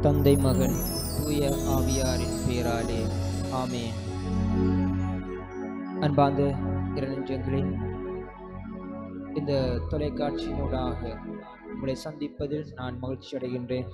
தந்தை மகன் தூய ஆவியாரின் பெயராலே ஆமென் அன்பார்ந்த இறைநெஞ்சங்களே இந்த தொலைக்காட்சியினூடாக உங்களை சந்திப்பதில் நான் மகிழ்ச்சி அடைகின்றேன்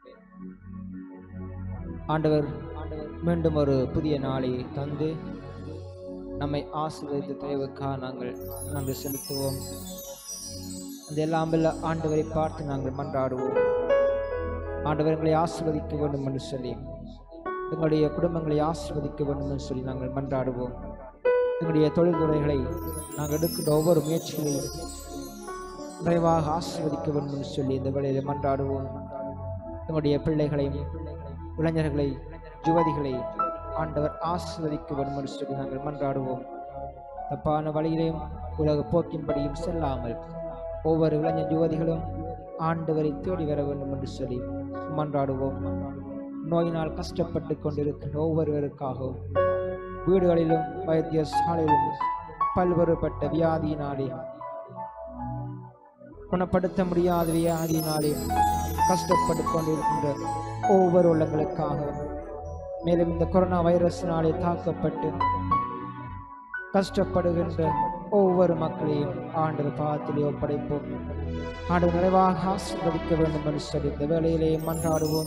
ஆண்டவர் மீண்டும் ஒரு புதிய நாளை தந்து நம்மை ஆசீர்வதித்த தயவுக்காக நாங்கள் நன்றி செலுத்துவோம் அந்த எல்லாம் வல்ல ஆண்டவரை பார்த்து நாங்கள் மன்றாடுவோம் ஆண்டவர் எங்களை ஆசீர்வதிக்க வேண்டும் என்று சொல்லி எங்களுடைய குடும்பங்களை ஆசீர்வதிக்க வேண்டும் என்று சொல்லி நாங்கள் மன்றாடுவோம் எங்களுடைய தொழில்துறைகளை நாங்கள் எடுக்கின்ற ஒவ்வொரு முயற்சிகளையும் நிறைவாக ஆசீர்வதிக்க வேண்டும் என்று சொல்லி இந்த வேளையில் மன்றாடுவோம் எங்களுடைய பிள்ளைகளையும் இளைஞர்களை யுவதிகளை ஆண்டவர் ஆசீர்வதிக்க வேண்டும் என்று சொல்லி நாங்கள் மன்றாடுவோம் தப்பான வழியிலையும் உலக போக்கின்படியும் செல்லாமல் ஒவ்வொரு இளைஞர் யுவதிகளும் ஆண்டவரை தேடி வர வேண்டும் என்று சொல்லி மன்றாடுவோம் நோயினால் கஷ்டப்பட்டு கொண்டிருக்கின்ற ஒவ்வொருவருக்காகவும் வீடுகளிலும் வைத்தியசாலையிலும் பல்வேறுபட்ட வியாதியினாலே குணப்படுத்த முடியாத வியாதியினாலே கஷ்டப்பட்டு கொண்டிருக்கின்ற ஒவ்வொரு உள்ளங்களுக்காகவும் மேலும் இந்த கொரோனா வைரஸினாலே தாக்கப்பட்டு கஷ்டப்படுகின்ற ஒவ்வொரு மக்களையும் ஆண்டு பாதத்திலே ஒப்படைப்போம் ஆண்டு நிறைவாக ஆசீர்வதிக்க வேண்டும் என்று சொல்லி இந்த வேளையிலே மன்றாடுவோம்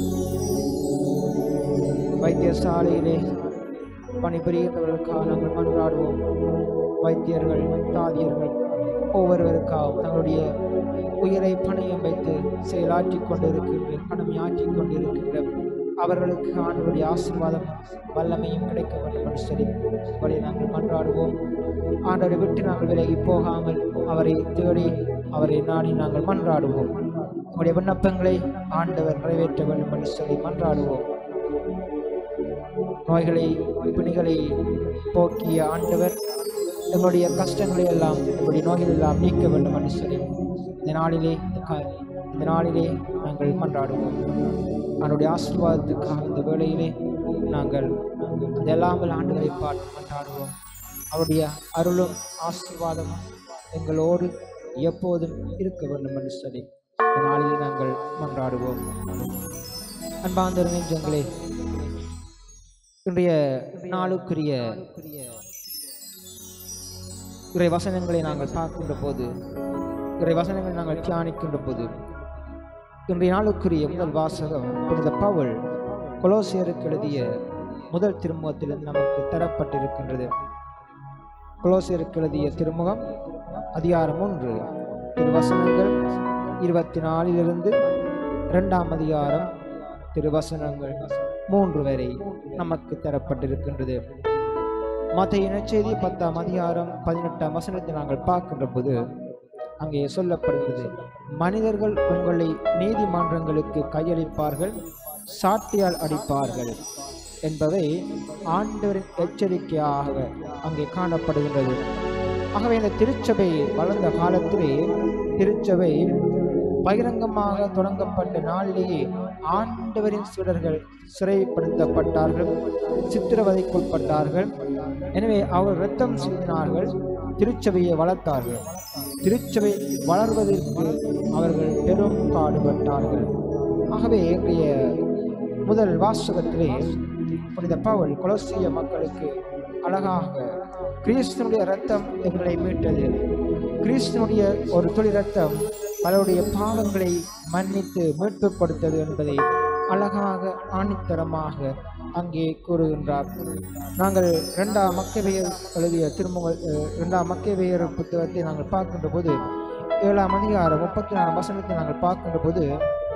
வைத்தியசாலையிலே பணிபுரிகிறவர்களுக்காக நாங்கள் மன்றாடுவோம் வைத்தியர்கள் தாதியர்கள் ஒவ்வொருவருக்காகவும் தங்களுடைய உயிரை பணையம் வைத்து செயலாற்றிக் கொண்டிருக்கின்ற கடமையாற்றிக் கொண்டிருக்கின்ற அவர்களுக்கு ஆண்டவருடைய ஆசீர்வாதம் வல்லமையும் கிடைக்க வேண்டும் என்று சொல்லி அவரை நாங்கள் மன்றாடுவோம் ஆண்டவரை விட்டு நாங்கள் விலகி போகாமல் அவரை தேடி அவரை நாடி நாங்கள் மன்றாடுவோம் உங்களுடைய விண்ணப்பங்களை ஆண்டவர் நிறைவேற்ற வேண்டும் என்று சொல்லி மன்றாடுவோம் நோய்களை பிணிகளை போக்கிய ஆண்டவர் எங்களுடைய கஷ்டங்களை எல்லாம் எங்களுடைய நோய்கள் எல்லாம் நீக்க வேண்டும் என்று சொல்லி இந்த நாளிலே இந்த கா- இந்த நாளிலே நாங்கள் மன்றாடுவோம் அவருடைய ஆசீர்வாதத்துக்காக இந்த வேளையிலே நாங்கள் இந்த எல்லாமல் ஆண்டுகளை பாட்டு மன்றாடுவோம் அவருடைய அருளும் ஆசீர்வாதமும் எங்களோடு எப்போதும் இருக்க வேண்டும் என்று சொல்லி இந்த நாளிலே நாங்கள் மன்றாடுவோம் அன்பார்ந்த நெஞ்சங்களே இன்றைய நாளுக்குரிய இறை வசனங்களை நாங்கள் பார்க்கின்ற போது இறை வசனங்களை நாங்கள் தியானிக்கின்ற போது இன்றைய நாளுக்குரிய முதல் வாசகம் புனித பவுல் கொலோசியருக்கு எழுதிய முதல் திருமுகத்திலிருந்து நமக்கு தரப்பட்டிருக்கின்றது கொலோசியருக்கு எழுதிய திருமுகம் அதிகாரம் ஒன்று திருவசனங்கள் இருபத்தி நாலிலிருந்து இரண்டாம் அதிகாரம் திருவசனங்கள் மூன்று வரை நமக்கு தரப்பட்டிருக்கின்றது மத்திய இனச்செய்தி பத்தாம் அதிகாரம் பதினெட்டாம் வசனத்தை நாங்கள் பார்க்கின்ற போது அங்கே சொல்லப்படுகிறது மனிதர்கள் உங்களை நீதிமன்றங்களுக்கு கையளிப்பார்கள் சாட்டியால் அடிப்பார்கள் என்பதை ஆண்டவரின் எச்சரிக்கையாக அங்கே காணப்படுகின்றது ஆகவே இந்த திருச்சபை வளர்ந்த காலத்திலே திருச்சபை பகிரங்கமாக தொடங்கப்பட்ட நாளிலேயே ஆண்டவரின் சீடர்கள் சிறைப்படுத்தப்பட்டார்கள் சித்திரவதைக்குட்பட்டார்கள் எனவே அவர் இரத்தம் சிந்தினார்கள் திருச்சபையை வளர்த்தார்கள் திருச்சபை வளர்வதற்கு அவர்கள் பெரும் பாடுபட்டார்கள் ஆகவே இன்றைய முதல் வாசகத்திலே புனித பவுல் கொலோசிய மக்களுக்கு அழகாக கிறிஸ்தனுடைய ரத்தம் எங்களை மீட்டது கிறிஸ்தனுடைய ஒரு துளி ரத்தம் பலருடைய பாவங்களை மன்னித்து மீட்பு கொடுத்தது என்பதை அழகாக ஆணித்தரமாக அங்கே கூறுகின்றார் நாங்கள் இரண்டாம் மக்கவையர் எழுதிய திருமுக அஹ், இரண்டாம் மக்கவையர் புத்தகத்தை நாங்கள் பார்க்கின்ற போது ஏழாம் அதிகாரம் முப்பத்தி நாலாம் வசனத்தை நாங்கள் பார்க்கின்ற போது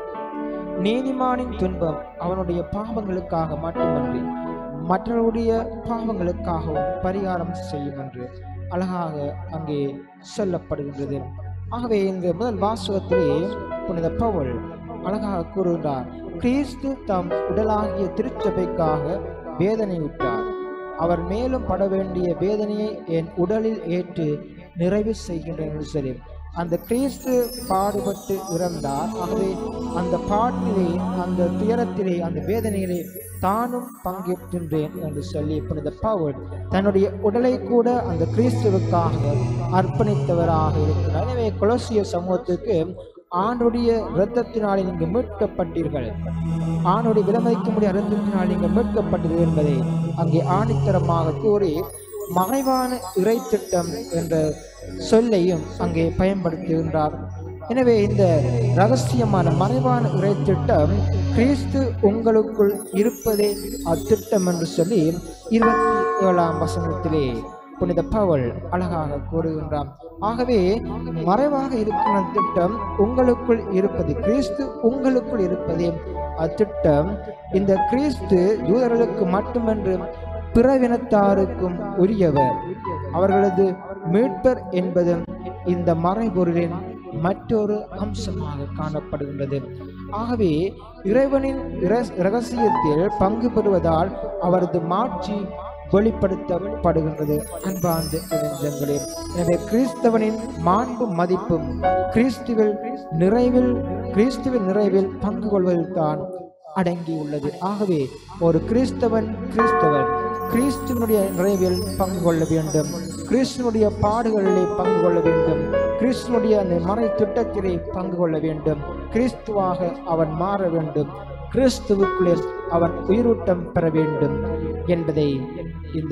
நீதிமானின் துன்பம் அவனுடைய பாவங்களுக்காக மட்டுமன்றி மற்றவருடைய பாவங்களுக்காகவும் பரிகாரம் செய்யும் என்று அழகாக அங்கே சொல்லப்படுகின்றது ஆகவே இந்த முதல் வாசகத்திலே புனித பவுல் அழகாக கூறுகின்றார் கிறிஸ்து தம் உடலாகிய திருச்சபைக்காக வேதனை விட்டார் அவர் மேலும் பட வேண்டிய வேதனையை என் உடலில் ஏற்று நிறைவு செய்கின்றேன் என்று சொல்லி அந்த கிறிஸ்து பாடுபட்டு இறந்தார் ஆகவே அந்த பாட்டிலே அந்த துயரத்திலே அந்த வேதனையிலே தானும் பங்கேற்கின்றேன் என்று சொல்லி புனித பவுல் தன்னுடைய உடலை கூட அந்த கிறிஸ்துவுக்காக அர்ப்பணித்தவராக இருக்கிறார் எனவே கொலோசிய சமூகத்துக்கு ஆண்டுடைய இரத்தத்தினாலே நீங்கள் மீட்கப்பட்டீர்கள் ஆணுடைய விலமதிக்க முடிய இரத்தத்தினால் நீங்கள் மீட்கப்பட்டது என்பதை அங்கே ஆணித்தரமாக கூறி மறைவான இறை திட்டம் என்ற சொல்லையும் அங்கே பயன்படுத்துகின்றார் எனவே இந்த ரகசியமான மறைவான இறை திட்டம் கிறிஸ்து உங்களுக்குள் இருப்பதே அத்திட்டம் என்று சொல்லி இருபத்தி ஏழாம் வசனத்திலே புனித பவுல் அழகாக கூறுகின்றான் ஆகவே மறைவாக இருக்கிற திட்டம் உங்களுக்குள் இருப்பது கிறிஸ்து உங்களுக்குள் இருப்பதே அத்திட்டம் இந்த கிறிஸ்து யூதர்களுக்கு மட்டுமன்று பிறவினத்தாருக்கும் உரியவர் அவர்களது மீட்பர் என்பது இந்த மறைபொருளின் மற்றொரு அம்சமாக காணப்படுகின்றது ஆகவே இறைவனின் இர- இரகசியத்தில் பங்கு பெறுவதால் அவரது மாட்சி வெளிப்படுத்தப்படுகின்றது அன்பார்ந்த நெஞ்சங்களே எனவே கிறிஸ்தவனின் மாண்பு மதிப்பும் கிறிஸ்துவில் நிறைவில் கிறிஸ்துவின் நிறைவில் பங்கு கொள்வதில் தான் அடங்கியுள்ளது ஆகவே ஒரு கிறிஸ்தவன் கிறிஸ்தவன் கிறிஸ்துவனுடைய நிறைவில் பங்கு கொள்ள வேண்டும் கிறிஸ்துவனுடைய பாடுகளிலே பங்கு கொள்ள வேண்டும் கிறிஸ்துவனுடைய அந்த மறை திட்டத்திலே பங்கு கொள்ள வேண்டும் கிறிஸ்துவாக அவன் மாற வேண்டும் கிறிஸ்துவுக்குள்ளே அவன் உயிரூட்டம் பெற வேண்டும் என்பதை இந்த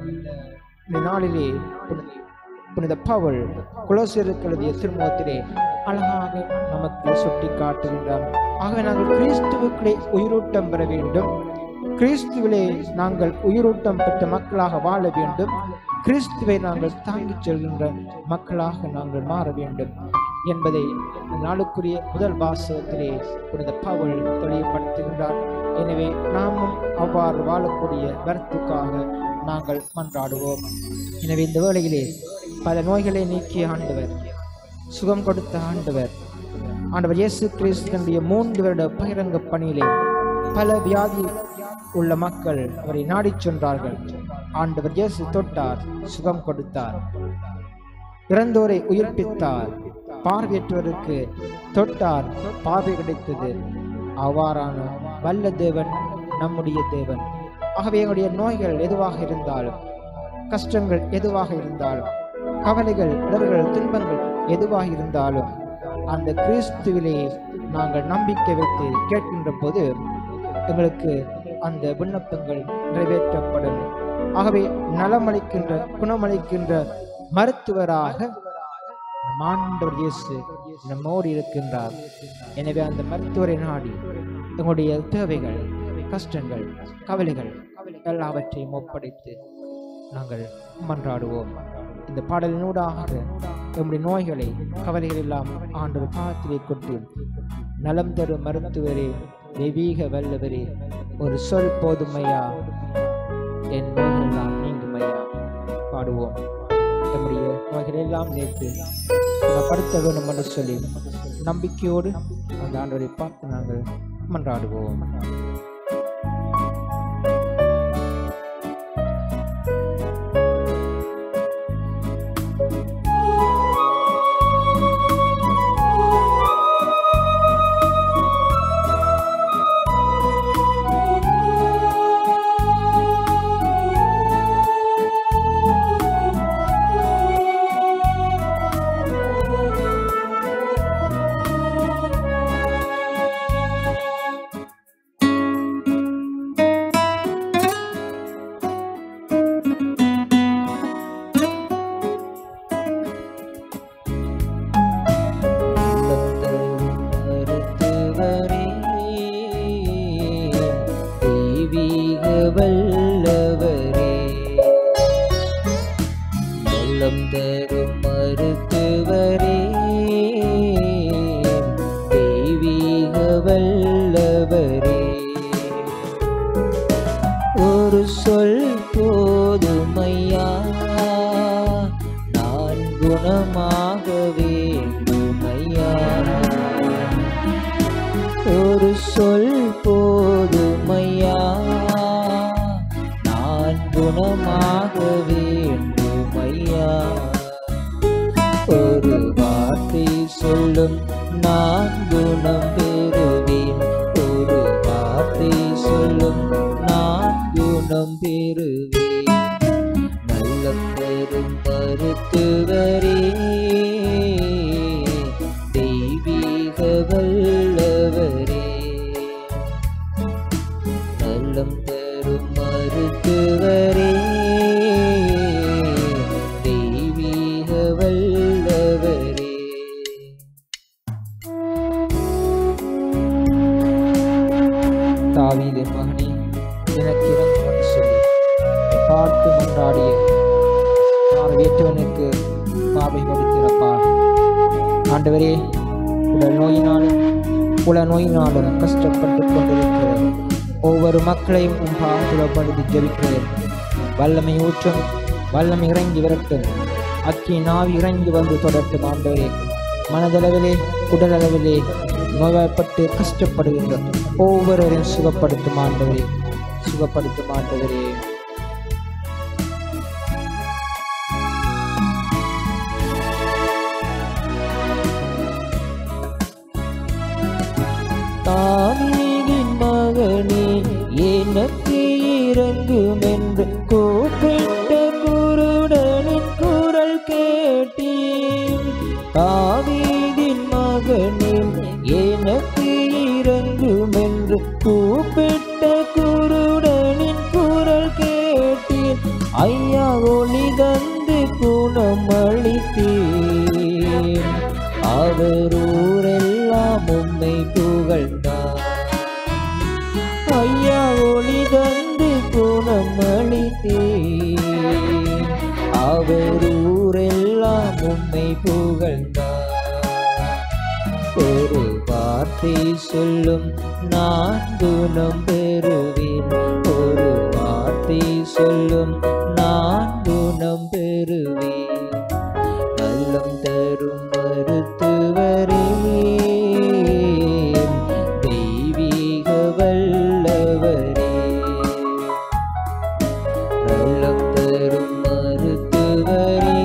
இந்த நாளிலே புனி- புனித பவுல் குலோசியருக்கு எழுதிய திருமுகத்திலே அழகாக நமக்கு சுட்டி காட்டுகின்றார் ஆகவே நாங்கள் கிறிஸ்துவுக்குள்ளே உயிரூட்டம் பெற வேண்டும் கிறிஸ்துவிலே நாங்கள் உயிரூட்டம் பெற்ற மக்களாக வாழ வேண்டும் கிறிஸ்துவை நாங்கள் தாங்கிச் செல்கின்ற மக்களாக நாங்கள் மாற வேண்டும் என்பதை இந்த நாளுக்குரிய முதல் வாசகத்திலே புனித பவுல் தெளிவுபடுத்துகின்றார் எனவே நாமும் அவ்வாறு வாழக்கூடிய கருத்துக்காக நாங்கள் மன்றாடுவோம் எனவே இந்த வேளையிலே பல நோய்களை நீக்கிய ஆண்டவர் சுகம் கொடுத்த ஆண்டவர் ஆண்டவர் இயேசு கிறிஸ்தனுடைய மூன்று வருட பகிரங்க பணியிலே பல வியாதி உள்ள மக்கள் அவரை நாடிச் சென்றார்கள் ஆண்டவர் இயேசு தொட்டார் சுகம் கொடுத்தார் இறந்தோரை உயிர்ப்பித்தார் பார்வையற்றவருக்கு தொட்டார் பார்வை கிடைத்தது அவ்வாறான வல்ல தேவன் நம்முடைய தேவன் ஆகவே எங்களுடைய நோய்கள் எதுவாக இருந்தாலும் கஷ்டங்கள் எதுவாக இருந்தாலும் கவலைகள் இடர்கள் துன்பங்கள் எதுவாக இருந்தாலும் அந்த கிறிஸ்துவிலே நாங்கள் நம்பிக்கை வைத்து கேட்கின்ற போது எங்களுக்கு அந்த விண்ணப்பங்கள் நிறைவேற்றப்படும் ஆகவே நலமளிக்கின்ற குணமளிக்கின்ற மருத்துவராக நம் ஆண்டவர் இயேசு நம்மோடு இருக்கின்றார் எனவே அந்த மருத்துவரை நாடி எங்களுடைய தேவைகள் கஷ்டங்கள் கவலைகள் எல்லாவற்றையும் ஒப்படைத்து நாங்கள் மன்றாடுவோம் இந்த பாடலினூடாக நம்முடைய நோய்களை கவலைகள் எல்லாம் ஆண்டவர் பாத்திரை கொண்டு நலம் தரும் மருத்துவரே தெய்வீக வல்லவரே ஒரு சொல் போதுமையா என் நோய்கள் எல்லாம் நீங்குமையா பாடுவோம் நம்முடைய நோய்களை எல்லாம் நேர்த்து குணப்படுத்த வேண்டும் என்று சொல்லி நம்பிக்கையோடு அந்த ஆண்டவரை பார்த்து நாங்கள் மன்றாடுவோம் மருத்துவரே தெய்வீக வல்லவரே வெள்ளம் தரும் மருத்துவரே தெய்வீக வல்லவரே ஒரு சொல் போதுமையா நான் குணமாக வேண்டுமையா ஒரு சொல் போதுமையா நான் குணமாக வேண்டுமையா ஒரு வார்த்தை சொல்லும் நான் குணம் பெறுவேன் ஒரு வார்த்தை சொல்லும் நான் குணம் பெறுவேன் நல்ல பெரும் மருத்துவரே தெய்வீக தாவீதின் மகனே எனக்கு இறங்கும் என்று சொல்லி என்னை பார்த்து மன்றாடிய பார்வையற்றவனுக்கு பார்வை கொடுக்கிறப்பா ஆண்டவரே உடல் நோயினாலும் உல நோயினாலும் கஷ்டப்பட்டு கொண்டிருக்கிற ஒவ்வொரு மக்களையும் உன் பாதுகாப்படுத்தி ஜெபிக்கிறேன் வல்லமை ஊற்றும் வல்லமை இறங்கி விரட்டும் அக்கி நாவி இறங்கி வந்து தொடரட்டும் ஆண்டவரே மனதளவிலே உடலளவிலே நோய்வாய்ப்பட்டு கஷ்டப்படுகின்ற ஒவ்வொருவரையும் சுகப்படுத்தும் ஆண்டவரே சுகப்படுத்தும் ஆண்டவரே தாவீதின் மகனே எனக்கு இறங்கும் என்று கூப்பிட்ட குருடனின் குரல் கேட்டேன் தாவீதின் மகனே எனக்கு இறங்கும் என்று கூப்பிட்ட குருடனின் குரல் கேட்டேன் ஐயா ஒளி தந்து குணமளித்தேன் அவர் ஊரெல்லாம் உம்மை புகழ்ந்தார் ஐயா ஒளி தந்து குணமளித்தேன் அவர் ஊரெல்லாம் உம்மை புகழ்ந்தார் ஒரு வார்த்தை சொல்லும் நான் குணம் பெறுவேன் ஒரு வார்த்தை சொல்லும் நான் குணம் பெறுவேன் நல்லம் தரும் மருத்துவரே தெய்வீக வல்லவரே நல்லம் தரும் மருத்துவரே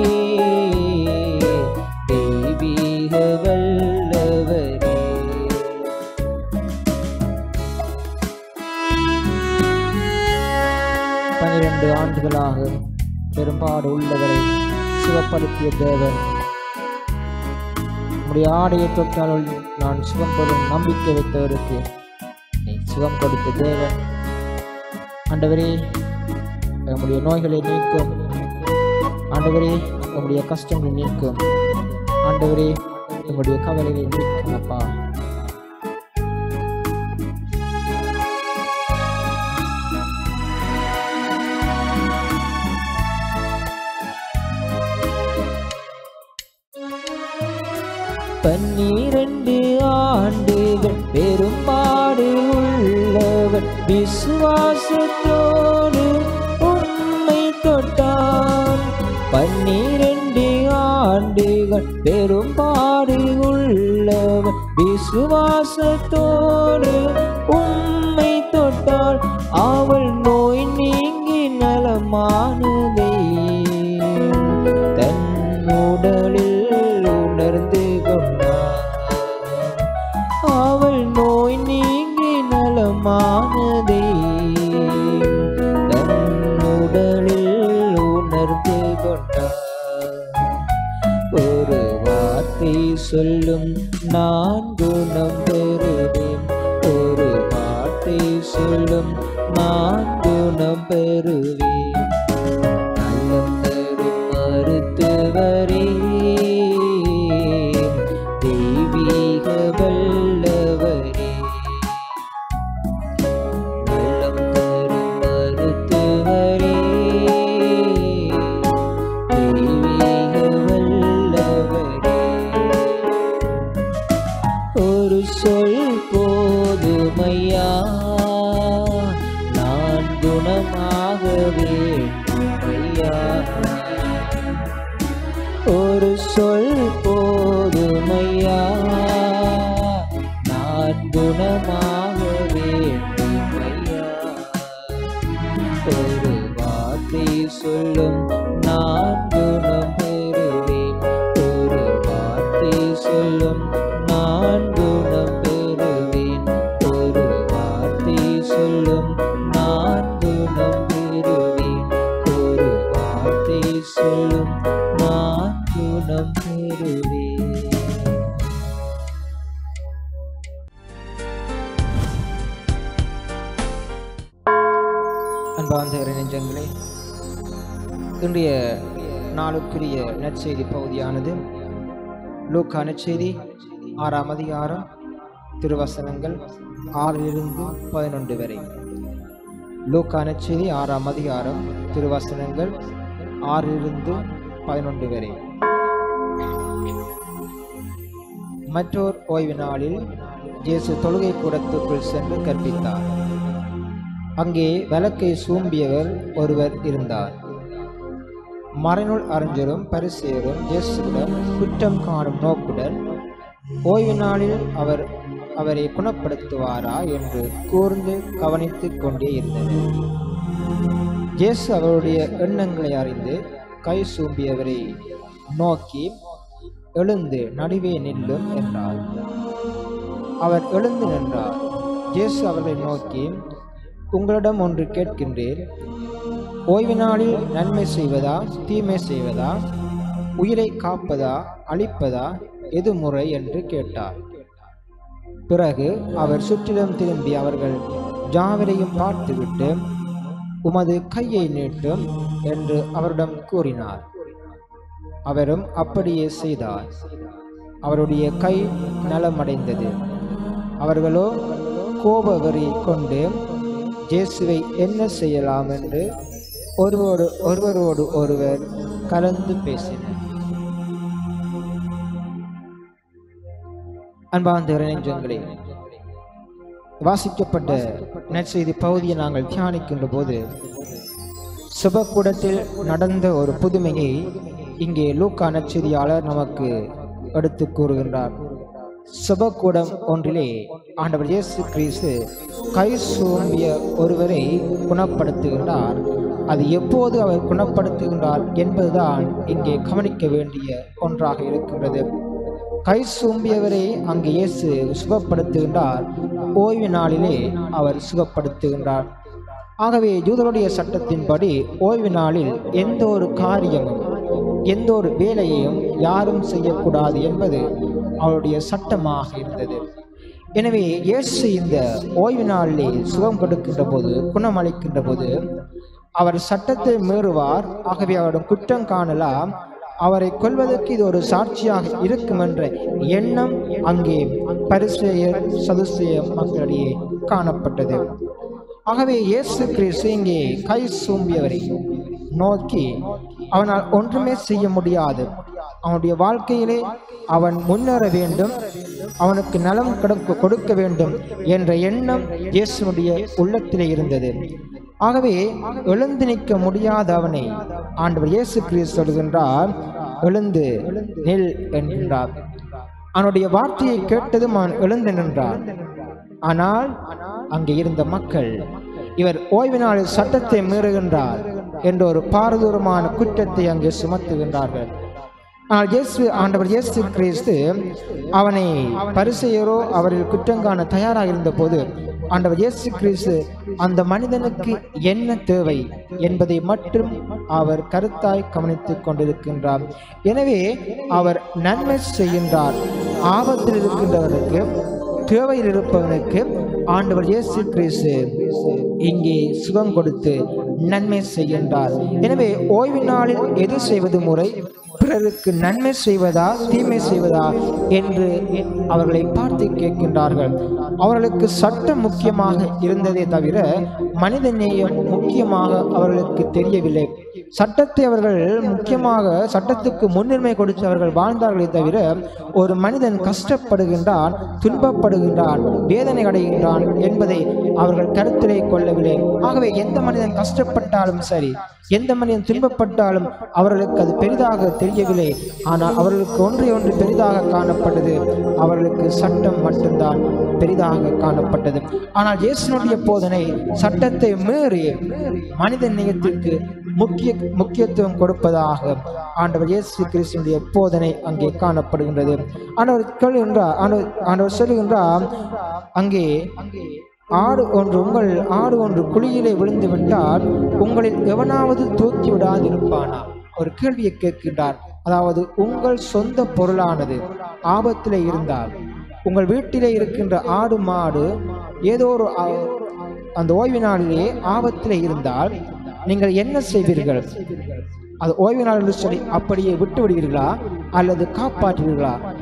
தெய்வீக வல்லவரே பனிரெண்டு ஆண்டுகளாக பெரும்பாடு உள்ளவரை சுகப்படுத்திய தேவன் உம்முடைய ஆடையை தொட்டால் நான் சுகம் பெறும் நம்பிக்கை வைத்தவருக்கு நீ சுகம் கொடுத்த தேவன் ஆண்டவரே நம்முடைய நோய்களை நீக்கும் ஆண்டவரே நம்முடைய கஷ்டங்களை நீக்கும் ஆண்டவரே நம்முடைய கவலைகளை நீக்கும் அப்பா பன்னிரண்டு ஆண்டுகள் பெரும்பாடு உள்ளவர் விசுவாசத்தோடு உண்மை தொட்டான் பன்னிரண்டு ஆண்டுகள் பெரும்பாடு உள்ளவர் விசுவாசத்தோடு உண்மை தொட்டால் அவள் நோய் நீங்கி நலமானதே தன் உடலில் உணர்ந்து கொண்டார் அவள் நோய் நீங்கி நலமானதே தன் உடலில் உணர்ந்து கொண்டார் ஒரு வார்த்தை சொல்லும் நான் குணம் பெறுவேன் ஒரு வார்த்தை சொல்லும் நான் குணம் பெறுவேன் நல்லம் தரும் மருத்துவரே தெய்வீக வல்லவரே நல்லம் தரும் மருத்துவரே தெய்வீக வல்லவரே ஒரு சொல் போதுமையா நான் குணமாக வேண்டும் ஐயா ஒரு சொல் போதுமையா நான் குணமாக வேண்டும் ஐயா ஒரு வார்த்தை சொல்லும் நான் குணம் பெறுவேன் ஒரு வார்த்தை சொல்லும் நான் குணம் பெறுவேன் ஒரு வார்த்தை சொல்லும் நான் குணம் பெறுவேன் ஒரு வார்த்தை சொல்லும் நான் குணம் பெறுவேன் அன்பார்ந்த நெஞ்சங்களே இன்றைய நாளுக்குரிய நற்செய்தி பகுதியானது லூக்கா நற்செய்தி ஆறாம் அதிகாரம் திருவசனங்கள் ஆறிலிருந்து பதினொன்று வரை லூக்கான செய்தி ஆறாம் அதிகாரம் திருவசனங்கள் ஆறிலிருந்து பதினொன்று வரை மற்றோர் ஓய்வு நாளில் இயேசு தொழுகை கூடத்துக்குள் சென்று கற்பித்தார் அங்கே விளக்கை சூம்பியவர் ஒருவர் இருந்தார் மறைநூல் அறிஞரும் பரிசேரும் இயேசுடன் குற்றம் காணும் நோக்குடன் ஓய்வு நாளில் அவர் அவரை குணப்படுத்துவாரா என்று கூர்ந்து கவனித்துக் கொண்டே இருந்தது இயேசு அவருடைய எண்ணங்களை அறிந்து கை சூம்பியவரை நோக்கி எழுந்து நடுவே நில்லும் என்றார் அவர் எழுந்து நின்றார் இயேசு அவர்களை நோக்கி உங்களிடம் ஒன்று கேட்கின்றேன் ஓய்வு நாளில் நன்மை செய்வதா தீமை செய்வதா உயிரை காப்பதா அழிப்பதா எது முறை என்று கேட்டார் பிறகு அவர் சுற்றிலும் திரும்பி அவர்கள் ஜாவரையும் பார்த்துவிட்டு உமது கையை நீட்டும் என்று அவரிடம் கூறினார் அவரும் அப்படியே செய்தார் அவருடைய கை நலமடைந்தது அவர்களோ கோப வெறி கொண்டு இயேசுவை என்ன செய்யலாம் என்று ஒருவரோடு ஒருவரோடு ஒருவர் கலந்து பேசினர் அன்பார்ந்த இறைநெஞ்சங்களே வாசிக்கப்பட்ட நற்செய்தி பகுதியை நாங்கள் தியானிக்கின்ற போது சுபக்கூடத்தில் நடந்த ஒரு புதுமையை இங்கே லூக்கா நற்செய்தியாளர் நமக்கு எடுத்து கூறுகின்றார் சுபக்கூடம் ஒன்றிலே ஆண்டவர் இயேசு கிறிஸ்து கை சூம்பிய ஒருவரை குணப்படுத்துகின்றார் அது எப்போது அவர் குணப்படுத்துகின்றார் என்பதுதான் இங்கே கவனிக்க வேண்டிய ஒன்றாக இருக்கின்றது கை சூம்பியவரை அங்கு இயேசு சுகப்படுத்துகின்றார் ஓய்வு நாளிலே அவர் சுகப்படுத்துகின்றார் ஆகவே யூதருடைய சட்டத்தின்படி ஓய்வு நாளில் எந்த ஒரு காரியமும் எந்த ஒரு வேலையையும் யாரும் செய்யக்கூடாது என்பது அவருடைய சட்டமாக இருந்தது எனவே இயேசு இந்த ஓய்வு நாளிலே சுகம் கொடுக்கின்ற போது குணமளிக்கின்ற போது அவர் சட்டத்தை மீறுவார் ஆகவே அவரிடம் குற்றம் காணலாம் அவரை கொல்வதற்கு இது ஒரு சாட்சியாக இருக்கும் என்ற எண்ணம் அங்கே பரிசேயர் சதுசேய மக்களிடையே காணப்பட்டது ஆகவே இயேசு கிறிஸ்து இங்கே கை சூம்பியவரை நோக்கி அவனால் ஒன்றுமே செய்ய முடியாது அவனுடைய வாழ்க்கையிலே அவன் முன்னேற வேண்டும் அவனுக்கு நலம் கொடுக்க கொடுக்க வேண்டும் என்ற எண்ணம் இயேசுனுடைய உள்ளத்திலே இருந்தது ஆகவே எழுந்து நிற்க முடியாத அவனை ஆண்டவர் இயேசு கிறிஸ்து சொல்கின்றார் எழுந்து நில் என்கின்றார் அவனுடைய வார்த்தையை கேட்டதும் அவன் எழுந்து நின்றான் ஆனால் அங்கே இருந்த மக்கள் இவர் ஓய்வு நாளில் சட்டத்தை மீறுகின்றார் என்ற ஒரு பாரதூரமான குற்றத்தை அங்கே சுமத்துகின்றார்கள் ஆனால் இயேசு ஆண்டவர் இயேசு கிறிஸ்து அவனை பரிசெயரோ அவரில் குற்றங்காண தயாராக இருந்தபோது ஆண்டவர் இயேசு கிறிஸ்து அந்த மனிதனுக்கு என்ன தேவை என்பதை மட்டும் அவர் கருத்தாய் கவனித்துக் கொண்டிருக்கின்றார் எனவே அவர் நன்மை செய்கின்றார் ஆபத்தில் இருக்கின்றவனுக்கு தேவையில் இருப்பவனுக்கு ஆண்டவர் இயேசு கிறிஸ்து இங்கே சுகம் கொடுத்து நன்மை செய்கின்றார் எனவே ஓய்வு நாளில் எது செய்வது முறை பிறருக்கு நன்மை செய்வதா தீமை செய்வதா என்று அவர்களை பார்த்து கேட்கின்றார்கள் அவர்களுக்கு சட்டம் முக்கியமாக இருந்ததே தவிர மனித நேயம் முக்கியமாக அவர்களுக்கு தெரியவில்லை சட்டத்தை அவர்கள் முக்கியமாக சட்டத்துக்கு முன்னுரிமை கொடுத்து அவர்கள் வாழ்ந்தார்களே தவிர ஒரு மனிதன் கஷ்டப்படுகின்றான் துன்பப்படுகின்றான் வேதனை அடைகின்றான் என்பதை அவர்கள் கருத்திலே கொள்ளவில்லை ஆகவே எந்த மனிதன் கஷ்டப்பட்டாலும் சரி எந்த மனிதன் துன்பப்பட்டாலும் அவர்களுக்கு அது பெரிதாக தெரியவில்லை ஆனால் அவர்களுக்கு ஒன்றை ஒன்று பெரிதாக காணப்பட்டது அவர்களுக்கு சட்டம் மட்டும்தான் பெரிதாக காணப்பட்டது ஆனால் இயேசுனுடைய போதனை சட்டத்தை மீறி மனித நேயத்திற்கு முக்கிய முக்கியத்துவம் கொடுப்பதாக ஆண்டவர் இயேசு கிறிஸ்துடைய போதனை அங்கே காணப்படுகின்றது ஆண்டவர் சொல்கின்றார் ஆண்டவர் ஆண்டவர் சொல்லுகின்றார் அங்கே ஆடு ஒன்று உங்கள் ஆடு ஒன்று குழியிலே விழுந்து விட்டால் உங்களில் எவனாவது தூக்கி விடாதிருப்பானா ஒரு கேள்வியை கேட்கின்றார் அதாவது உங்கள் சொந்த பொருளானது ஆபத்திலே இருந்தால் உங்கள் வீட்டிலே இருக்கின்ற ஆடு மாடு ஏதோ ஒரு ஆ- அந்த ஓய்வு நாளிலே ஆபத்திலே இருந்தால் நீங்கள் என்ன செய்வீர்கள் அது ஓய்வு நாள் என்று சொல்லி அப்படியே விட்டு விடுவீர்களா அல்லது காப்பாற்றுவீர்களா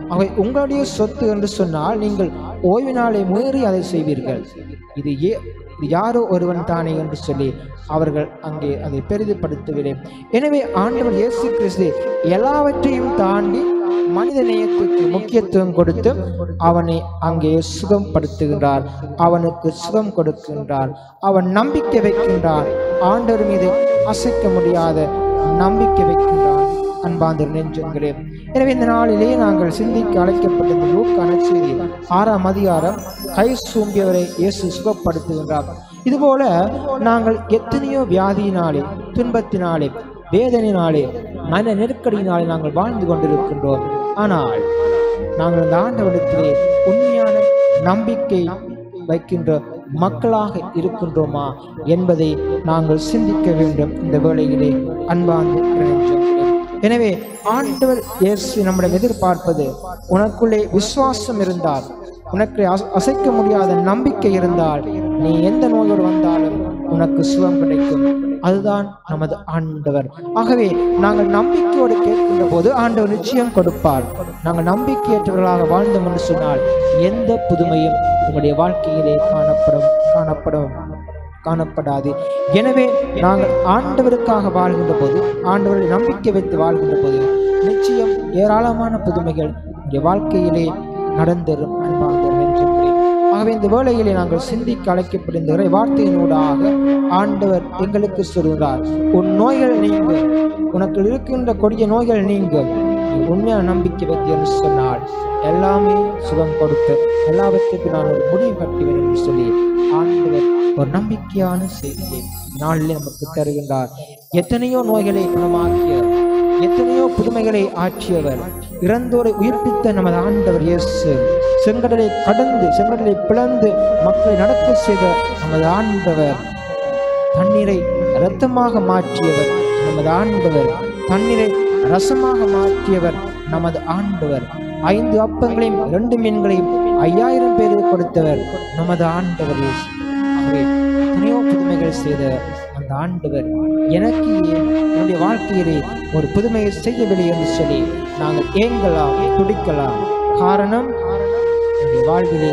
அவை உங்களுடைய சொத்து என்று சொன்னால் நீங்கள் ஓய்வு நாளை மீறி அதை செய்வீர்கள் இது ஏ இது யாரோ ஒருவன் தானே என்று சொல்லி அவர்கள் அங்கே அதை பெரிதுபடுத்தவில்லை எனவே ஆண்டவர் இயேசு கிறிஸ்து எல்லாவற்றையும் தாண்டி மனித நேயத்துக்கு முக்கியத்துவம் கொடுத்து அவனை அங்கே சுகம்படுத்துகின்றார் அவனுக்கு சுகம் கொடுக்கின்றார் அவன் நம்பிக்கை வைக்கின்றான் ஆண்டவர் மீது அசைக்க முடியாத நம்பிக்கை வைக்கின்றான் அன்பாந்த நெஞ்சங்களே எனவே இந்த நாளிலே நாங்கள் சிந்திக்க அழைக்கப்பட்ட இந்த லூக்கான செய்தி ஆறாம் அதிகாரம் கை சூம்பியவரை இயேசு சுகப்படுத்துகின்றார் இதுபோல நாங்கள் எத்தனையோ வியாதியினாலே துன்பத்தினாலே வேதனையினாலே மன நெருக்கடியினாலே நாங்கள் வாழ்ந்து கொண்டிருக்கின்றோம் ஆனால் நாங்கள் இந்த ஆண்டவரிடத்திலே உண்மையான நம்பிக்கை வைக்கின்ற மக்களாக இருக்கின்றோமா என்பதை நாங்கள் சிந்திக்க வேண்டும் இந்த வேளையிலே அன்பார்ந்த இறைநெஞ்சங்களே. எனவே ஆண்டவர் இயேசு நம்மிடம் எதிர்பார்ப்பது உனக்குள்ளே விசுவாசம் இருந்தால் உனக்கு அச- அசைக்க முடியாத நம்பிக்கை இருந்தால் நீ எந்த நோயோடு வந்தாலும் உனக்கு சுகம் கிடைக்கும் அதுதான் நமது ஆண்டவர் ஆகவே நாங்கள் நம்பிக்கையோடு கேட்கின்ற போது ஆண்டவர் நிச்சயம் கொடுப்பார் நாங்கள் நம்பிக்கையற்றவர்களாக வாழ்ந்தோம் என்று சொன்னால் எந்த புதுமையும் உங்களுடைய வாழ்க்கையிலே காணப்படும் காணப்படும் காணப்படாது எனவே நாங்கள் ஆண்டவருக்காக வாழ்கின்ற போது ஆண்டவரை நம்பிக்கை வைத்து வாழ்கின்ற போது நிச்சயம் ஏராளமான புதுமைகள் உங்களுடைய வாழ்க்கையிலே நடந்தேறும் அன்பார்ந்த நெஞ்சங்களே. ஆகவே இந்த வேளையிலே நாங்கள் சிந்திக்க அழைக்கப்படுகின்ற இறை வார்த்தையினூடாக ஆண்டவர் எங்களுக்கு சொல்கிறார் உன் நோய்கள் நீங்க உனக்கு இருக்கின்ற கொடிய நோய்கள் நீங்க நீ உண்மையான நம்பிக்கை வைத்து என்று சொன்னால் எல்லாமே சுகம் கொடுத்து எல்லாவற்றுக்கும் நான் ஒரு முடிவு கட்டுவேன் என்று சொல்லி ஆண்டவர் ஒரு நம்பிக்கையான செய்தியை நாளிலே நமக்கு தருகின்றார் எத்தனையோ நோய்களை குணமாக்கிய எத்தனையோ புதுமைகளை ஆற்றியவர் இறந்தோரை உயிர்ப்பித்த நமது ஆண்டவர் இயேசு செங்கடலை கடந்து செங்கடலை பிளந்து மக்களை நடக்க செய்த நமது ஆண்டவர் தண்ணீரை இரத்தமாக மாற்றியவர் நமது ஆண்டவர் தண்ணீரை ரசமாக மாற்றியவர் நமது ஆண்டவர் ஐந்து அப்பங்களையும் இரண்டு மீன்களையும் ஐயாயிரம் பேருக்கு கொடுத்தவர் நமது ஆண்டவர் இயேசு ஆகவே எத்தனையோ புதுமைகள் செய்த அந்த ஆண்டவர் எனக்கு ஏன் என்னுடைய வாழ்க்கையிலே ஒரு புதுமையை செய்யவில்லை என்று சொல்லி நாங்கள் ஏங்கலாம் துடிக்கலாம் காரணம் என்னுடைய வாழ்விலே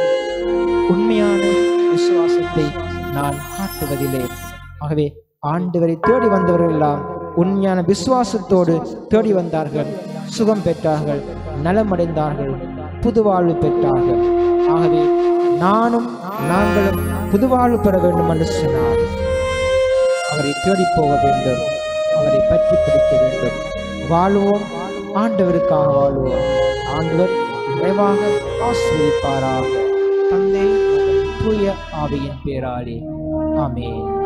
உண்மையான விசுவாசத்தை நான் காட்டுவதில்லை ஆகவே ஆண்டவரை தேடி வந்தவர்கள் எல்லாம் உண்மையான விசுவாசத்தோடு தேடி வந்தார்கள் சுகம் பெற்றார்கள் நலமடைந்தார்கள் புதுவாழ்வு பெற்றார்கள் ஆகவே நானும் நாங்களும் புதுவாழ்வு பெற வேண்டும் என்று சொன்னார் அவரை தேடி போக வேண்டும் அவரை பற்றி பிடிக்க வேண்டும் வாழ்வோம் ஆண்டவருக்காக வாழ்வோம் ஆண்டவர் நிறைவாக ஆசிரியப்பாராக தந்தை மகன், தூய ஆவியின் பேராலே ஆமென்